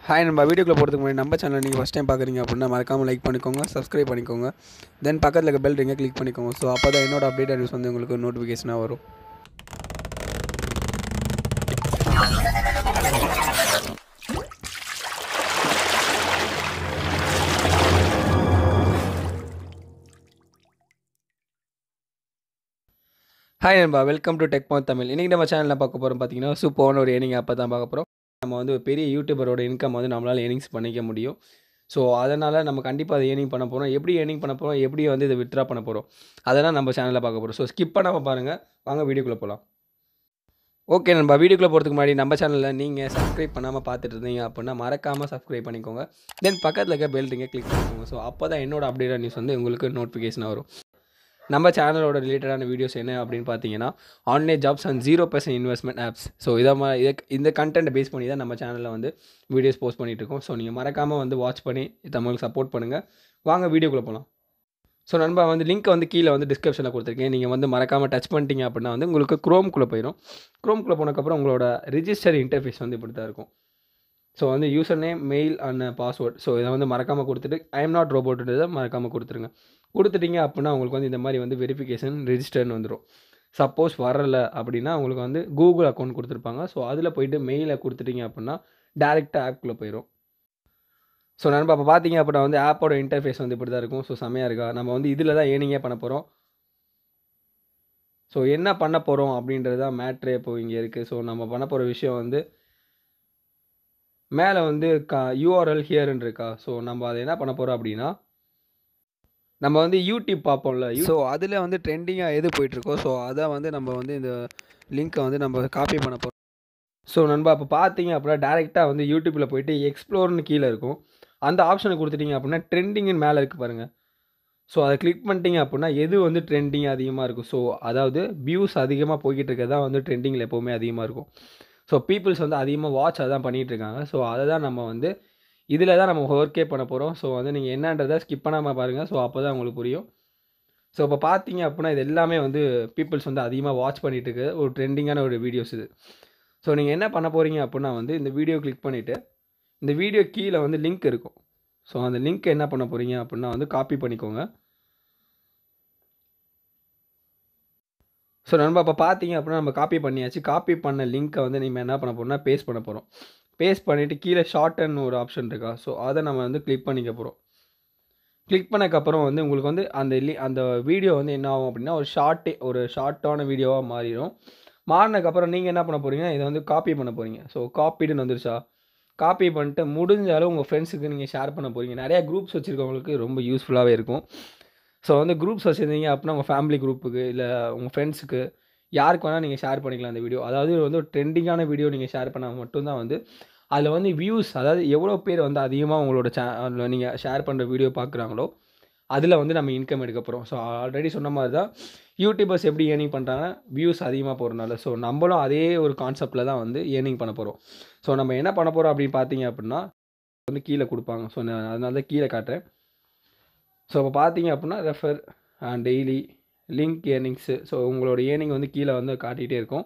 hi நம்ம வீடியோக்குள்ள போகிறதுக்கு முன்னாடி நம்ம சேனல் நீங்கள் ஃபஸ்ட் டைம் பார்க்குறீங்க அப்படின்னா மறக்காமல் லைக் பண்ணிக்கோங்க சப்ஸ்கிரைப் பண்ணிக்கோங்க தென் பக்கத்தில் இருக்க பெல் ரிங்கை கிளிக் பண்ணிக்கோங்க ஸோ அப்போ தான் என்னோட அப்டேட் நியூஸ் வந்து உங்களுக்கு நோட்டிஃபிகேஷனாக வரும் ஹாய் நண்பா welcome to Tech Point Tamil இன்றைக்கி நம்ம சேனலில் பார்க்க போகிறோம் பார்த்தீங்கன்னா சூப்பரான ஒரு ஏர்னிங் அப்போ தான் பார்க்க போகிறோம் நம்ம வந்து ஒரு பெரிய யூடியூபரோட இன்கம் வந்து நம்மளால் ஏர்னிங்ஸ் பண்ணிக்க முடியும் ஸோ அதனால் நம்ம கண்டிப்பாக அதை ஏர்னிங் பண்ண போகிறோம் எப்படி ஏர்னிங் பண்ண போகிறோம் எப்படி வந்து இதை வித்ரா பண்ண போகிறோம் அதெல்லாம் நம்ம சேனலில் பார்க்க போகிறோம் ஸோ ஸ்கிப் பண்ணாமல் பாருங்கள் வாங்க வீடியோக்குள்ளே போகலாம் ஓகே நண்பா வீடியோக்குள்ளே போகிறதுக்கு முன்னாடி நம்ம சேனலில் நீங்கள் சப்ஸ்கிரைப் பண்ணாமல் பார்த்துட்டு இருந்தீங்க அப்படின்னா மறக்காமல் சப்ஸ்கிரைப் பண்ணிக்கோங்க தென் பக்கத்தில் இருக்க பெல் ரிங்கை கிளிக் பண்ணிக்கோங்க ஸோ அப்போ தான் என்னோட அப்டேட் நியூஸ் வந்து உங்களுக்கு நோட்டிஃபிகேஷனாக வரும் நம்ம சேனலோட ரிலேட்டடான வீடியோஸ் என்ன அப்படின்னு பார்த்தீங்கன்னா online jobs and zero percent investment apps so இதை மா இதை இந்த கண்டென்ட்டை பேஸ் பண்ணி தான் நம்ம சேனலில் வந்து வீடியோஸ் போஸ்ட் பண்ணிகிட்டு இருக்கோம் ஸோ நீங்கள் மறக்காமல் வந்து வாட்ச் பண்ணி தமிழுக்கு சப்போர்ட் பண்ணுங்கள் வாங்க வீடியோக்குள்ளே போகலாம் ஸோ நண்பா வந்து லிங்க் வந்து கீழே வந்து டிஸ்கிரிப்ஷனில் கொடுத்துருக்கேன் நீங்கள் வந்து மறக்காமல் டச் பண்ணிட்டீங்க அப்படின்னா வந்து உங்களுக்கு க்ரோம்குள்ளே போயிடும் க்ரோம்குள்ளே போனதுக்கப்புறம் உங்களோட ரிஜிஸ்டர் இன்டர்ஃபேஸ் வந்து இப்படி தான் இருக்கும் ஸோ வந்து user name mail and password so இதை வந்து மறக்காமல் கொடுத்துட்டு ஐ எம் நாட் ரோபோட்டுன்றதை மறக்காமல் கொடுத்துருங்க கொடுத்துட்டீங்க அப்படின்னா உங்களுக்கு வந்து இந்த மாதிரி வந்து வெரிஃபிகேஷன் ரெஜிஸ்டர்னு வந்துடும் சப்போஸ் வரல அப்படின்னா உங்களுக்கு வந்து கூகுள் அக்கௌண்ட் கொடுத்துருப்பாங்க ஸோ அதில் போயிட்டு மெயிலை கொடுத்துட்டீங்க அப்படின்னா டேரெக்டாக ஆப்குள்ளே போயிடும் ஸோ நண்பா இப்போ பார்த்தீங்க அப்படின்னா வந்து ஆப்போட இன்டர்ஃபேஸ் வந்து இப்படி தான் இருக்கும் ஸோ செமையாக இருக்கா நம்ம வந்து இதில் தான் ஏனிங்கே பண்ண போகிறோம் ஸோ என்ன பண்ண போகிறோம் அப்படின்றது தான் மேட்ரே இப்போ இங்கே இருக்குது ஸோ நம்ம பண்ண போகிற விஷயம் வந்து மேலே வந்து கா யூஆர்எல் ஹியர்ன்னு இருக்கா ஸோ நம்ம அதை என்ன பண்ண போகிறோம் அப்படின்னா நம்ம வந்து யூடியூப் பார்ப்போம்ல ஸோ அதில் வந்து ட்ரெண்டிங்காக எது போயிட்டுருக்கோ ஸோ அதை வந்து நம்ம வந்து இந்த லிங்க்கை வந்து நம்ம காப்பி பண்ண போகிறோம் ஸோ நண்பா இப்போ பார்த்தீங்க அப்படின்னா டேரெக்டாக வந்து யூடியூப்பில் போயிட்டு எக்ஸ்ப்ளோர்னு கீழே இருக்கும் அந்த ஆப்ஷனை கொடுத்துட்டீங்க அப்படின்னா ட்ரெண்டிங்னு மேலே இருக்குது பாருங்கள் ஸோ அதை கிளிக் பண்ணிட்டீங்க அப்படின்னா எது வந்து ட்ரெண்டிங் அதிகமாக இருக்கும் ஸோ அதாவது வியூஸ் அதிகமாக போய்கிட்டு இருக்கிறது தான் வந்து ட்ரெண்டிங்கில் எப்போவுமே அதிகமாக இருக்கும் ஸோ பீப்புள்ஸ் வந்து அதிகமாக வாட்ச் அதான் பண்ணிகிட்டு இருக்காங்க ஸோ அதை தான் நம்ம வந்து இதில் தான் நம்ம ஒர்க்கே பண்ண போகிறோம் ஸோ வந்து நீங்கள் என்னன்றதை ஸ்கிப் பண்ணாமல் பாருங்கள் ஸோ அப்போ தான் உங்களுக்கு புரியும் ஸோ இப்போ பார்த்தீங்க அப்படின்னா இது எல்லாமே வந்து பீப்புள்ஸ் வந்து அதிகமாக வாட்ச் பண்ணிகிட்டு இருக்கு ஒரு ட்ரெண்டிங்கான ஒரு வீடியோஸ் இது ஸோ நீங்கள் என்ன பண்ண போகிறீங்க அப்படின்னா வந்து இந்த வீடியோ கிளிக் பண்ணிவிட்டு இந்த வீடியோ கீழே வந்து லிங்க் இருக்கும் ஸோ அந்த லிங்க் என்ன பண்ண போகிறீங்க அப்படின்னா வந்து காப்பி பண்ணிக்கோங்க ஸோ நண்பா இப்போ பார்த்தீங்க அப்படின்னா நம்ம காப்பி பண்ணியாச்சு காப்பி பண்ண லிங்க்கை வந்து நம்ம என்ன பண்ண போகிறோம்னா பேஸ்ட் பண்ண போகிறோம் பேஸ்ட் பண்ணிவிட்டு கீழே ஷார்ட்னு ஒரு ஆப்ஷன் இருக்கா ஸோ அதை நம்ம வந்து கிளிக் பண்ணிக்க போகிறோம் கிளிக் பண்ணக்கப்புறம் வந்து உங்களுக்கு வந்து அந்த லி அந்த வீடியோ வந்து என்ன ஆகும் அப்படின்னா ஒரு ஷார்ட்டே ஒரு ஷார்ட்டான வீடியோவாக மாறிடும் மாறினதுக்கப்புறம் நீங்கள் என்ன பண்ண போகிறீங்க இதை வந்து காப்பி பண்ண போகிறீங்க ஸோ காப்பிடுன்னு வந்துருச்சா காப்பி பண்ணிட்டு முடிஞ்சாலும் உங்கள் ஃப்ரெண்ட்ஸுக்கு நீங்கள் ஷேர் பண்ண போகிறீங்க நிறையா குரூப்ஸ் வச்சுருக்கவங்களுக்கு ரொம்ப யூஸ்ஃபுல்லாகவே இருக்கும் ஸோ வந்து குரூப்ஸ் வச்சுருந்தீங்க அப்படின்னா உங்கள் ஃபேமிலி குரூப்புக்கு இல்லை உங்கள் ஃப்ரெண்ட்ஸுக்கு யாருக்கு வேணால் நீங்கள் ஷேர் பண்ணிக்கலாம் அந்த வீடியோ அதாவது வந்து ஒரு ட்ரெண்டிங்கான வீடியோ நீங்கள் ஷேர் பண்ணால் மட்டும்தான் வந்து அதில் வந்து வியூஸ் அதாவது எவ்வளோ பேர் வந்து அதிகமாக உங்களோட சே அதில் நீங்கள் ஷேர் பண்ணுற வீடியோ பார்க்குறாங்களோ அதில் வந்து நம்ம இன்கம் எடுக்க போகிறோம் ஸோ ஆல்ரெடி சொன்ன மாதிரி தான் யூடியூபர்ஸ் எப்படி ஏர்னிங் பண்ணுறாங்க வியூஸ் அதிகமாக போகிறனால ஸோ நம்மளும் அதே ஒரு கான்செப்டில் தான் வந்து ஏர்னிங் பண்ண போகிறோம் ஸோ நம்ம என்ன பண்ண போகிறோம் அப்படின்னு பார்த்தீங்க அப்படின்னா வந்து கீழே கொடுப்பாங்க ஸோ நான் அதனால தான் கீழே காட்டுறேன் ஸோ இப்போ பார்த்தீங்க அப்படின்னா refer and daily link earnings so உங்களோட ஏர்னிங் வந்து கீழே வந்து காட்டிகிட்டே இருக்கும்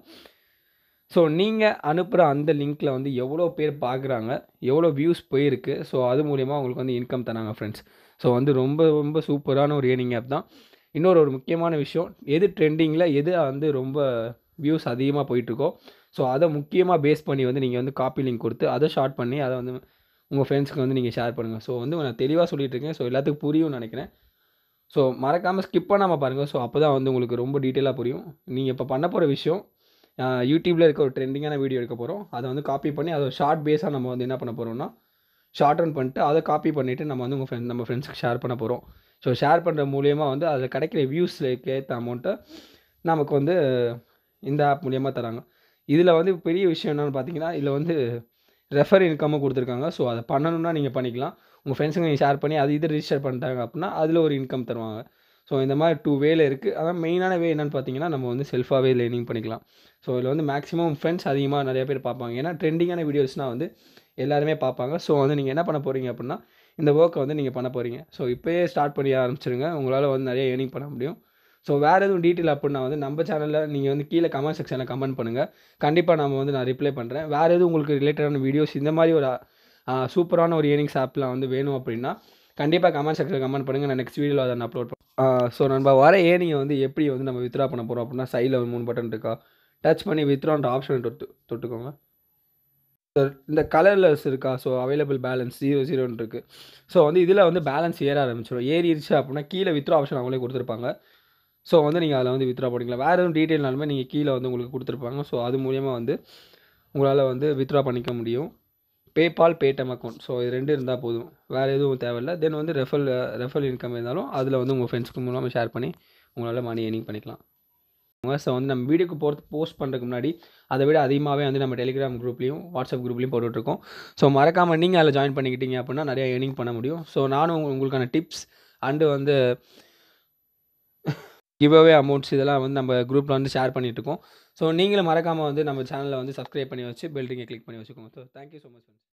ஸோ நீங்கள் அனுப்புகிற அந்த லிங்க்கில் வந்து எவ்வளோ பேர் பார்க்குறாங்க எவ்வளோ வியூஸ் போயிருக்கு ஸோ அது மூலிமா உங்களுக்கு வந்து இன்கம் தராங்க ஃப்ரெண்ட்ஸ் ஸோ வந்து ரொம்ப ரொம்ப சூப்பரான ஒரு ஏர்னிங் ஆப் தான் இன்னொரு ஒரு முக்கியமான விஷயம் எது ட்ரெண்டிங்கில் எது வந்து ரொம்ப வியூஸ் அதிகமாக போயிட்டுருக்கோ ஸோ அதை முக்கியமாக பேஸ் பண்ணி வந்து நீங்கள் வந்து காப்பி லிங்க் கொடுத்து அதை ஷார்ட் பண்ணி அதை வந்து உங்கள் ஃப்ரெண்ட்ஸ்க்கு வந்து நீங்கள் ஷேர் பண்ணுங்கள் ஸோ வந்து நான் தெளிவாக சொல்லிட்டு இருக்கேன் ஸோ எல்லாத்துக்கும் புரியும்னு நினைக்கிறேன் ஸோ மறக்காமல் ஸ்கிப் பண்ணாமல் பாருங்கள் ஸோ அப்போ தான் வந்து உங்களுக்கு ரொம்ப டீட்டெயிலாக புரியும் நீங்கள் இப்போ பண்ண போகிற விஷயம் யூடியூப்பில் இருக்க ஒரு ட்ரெண்டிங்கான வீடியோ எடுக்க போகிறோம் அதை வந்து காப்பி பண்ணி அதை ஷார்ட் பேஸாக நம்ம வந்து என்ன பண்ண போகிறோம்னா ஷார்ட் ரன் பண்ணிட்டு அதை காப்பி பண்ணிவிட்டு நம்ம வந்து உங்கள் ஃப்ரெண்ட் நம்ம ஃப்ரெண்ட்ஸ்க்கு ஷேர் பண்ண போகிறோம் ஸோ ஷேர் பண்ணுற மூலியமாக வந்து அதில் கிடைக்கிற வியூஸ்க்கு ஏற்ற அமௌண்ட்டை நமக்கு வந்து இந்த ஆப் மூலியமாக தராங்க இதில் வந்து பெரிய விஷயம் என்னென்னு பார்த்தீங்கன்னா இதில் வந்து ரெஃபர் இன்கம்மும் கொடுத்துருக்காங்க ஸோ அதை பண்ணணும்னா நீங்கள் பண்ணிக்கலாம் உங்கள் ஃப்ரெண்ட்ஸுங்க நீங்கள் ஷேர் பண்ணி அது இது ரிஜிஸ்டர் பண்ணிட்டாங்க அப்படின்னா அதில் ஒரு இன்கம் தருவாங்க ஸோ இந்த மாதிரி டூ வேல இருக்குது அதான் மெயினான வே என்னென்னு பார்த்தீங்கன்னா நம்ம வந்து செல்ஃபாகவே லேர்னிங் பண்ணிக்கலாம் ஸோ இதில் வந்து மேக்ஸிமம் ஃப்ரெண்ட்ஸ் அதிகமாக நிறைய பேர் பார்ப்பாங்க ஏன்னா ட்ரெண்டிங்கான வீடியோஸ்னால் வந்து எல்லாருமே பார்ப்பாங்க ஸோ வந்து நீங்கள் என்ன பண்ண போகிறீங்க அப்படின்னா இந்த ஒர்க்கை வந்து நீங்கள் பண்ண போகிறீங்க ஸோ இப்போயே ஸ்டார்ட் பண்ணி ஆரம்பிச்சிருங்க உங்களால் வந்து நிறைய ஏர்னிங் பண்ண முடியும் ஸோ வேறு எதுவும் டீட்டெயில் அப்படின்னா வந்து நம்ம சேனலில் நீங்கள் வந்து கீழே கமெண்ட் செக்ஷனில் கமெண்ட் பண்ணுங்கள் கண்டிப்பாக நம்ம வந்து நான் ரிப்ளை பண்ணுறேன் வேறு எதுவும் உங்களுக்கு ரிலேட்டடான வீடியோஸ் இந்த மாதிரி ஒரு சூப்பரான ஒரு ஏர்னிங்ஸ் ஆப்லாம் வந்து வேணும் அப்படின்னா கண்டிப்பாக கமெண்ட் செக்ஷனில் கமெண்ட் பண்ணுங்கள் நான் நெக்ஸ்ட் வீடியோவில் அதை நான் அப்லோட் பண்ணுறேன் ஸோ நம்ம வர ஏர்னிங்கை வந்து எப்படி வந்து நம்ம வித்ரா பண்ண போகிறோம் அப்படின்னா சைடில் ஒரு மூணு பட்டன் இருக்கா டச் பண்ணி வித்ரான்ற ஆப்ஷன் தொட்டு தொட்டுக்கோங்க So, இந்த கலர்லெஸ் இருக்கா ஸோ அவைலபிள் பேலன்ஸ் ஜீரோ ஜீரோன்னு இருக்குது ஸோ வந்து இதில் வந்து பேலன்ஸ் ஏற ஆரம்பிச்சிடும் ஏறிடுச்சு அப்படின்னா கீழே வித்ரா ஆப்ஷன் அவங்களே கொடுத்துருப்பாங்க ஸோ வந்து நீங்கள் அதில் வந்து வித்ரா பண்ணிக்கலாம் வேறு எதுவும் டீட்டெயில்னாலுமே நீங்கள் கீழே வந்து உங்களுக்கு கொடுத்துருப்பாங்க ஸோ அது மூலியமாக வந்து உங்களால் வந்து வித்ரா பண்ணிக்க முடியும் பேபால் பேடம் அக்கௌண்ட் ஸோ இது ரெண்டு இருந்தால் போதும் வேறு எதுவும் தேவையில்லை தென் வந்து ரெஃபல் ரெஃபல் இன்கம் இருந்தாலும் அதில் வந்து உங்கள் ஃப்ரெண்ட்ஸ்க்கு மூலமாக ஷேர் பண்ணி உங்களால் மணி ஏர்னிங் பண்ணிக்கலாம் ஸோ வந்து நம்ம வீடியோக்கு போகிறது போஸ்ட் பண்ணுறதுக்கு முன்னாடி அதை விட அதிகமாகவே வந்து நம்ம டெலிகிராம் குரூப்லேயும் வாட்ஸ்அப் குரூப்லேயும் போட்டுட்ருக்கோம் ஸோ மறக்காமல் நீங்கள் அதில் ஜாயின் பண்ணிக்கிட்டீங்க அப்படின்னா நிறையா ஏர்னிங் பண்ண முடியும் ஸோ நானும் உங்க- உங்களுக்கான டிப்ஸ் அண்டு வந்து கிவ்அவே அமௌண்ட்ஸ் இதெல்லாம் வந்து நம்ம குரூப்பில் வந்து ஷேர் பண்ணிகிட்ருக்கோம் ஸோ நீங்களும் மறக்காமல் வந்து நம்ம சேனலை வந்து சப்ஸ்கிரைப் பண்ணி வச்சு பெல்ட்டிங்கை கிளிக் பண்ணி வச்சுக்கோங்க ஸோ தேங்க்யூ ஸோ மச்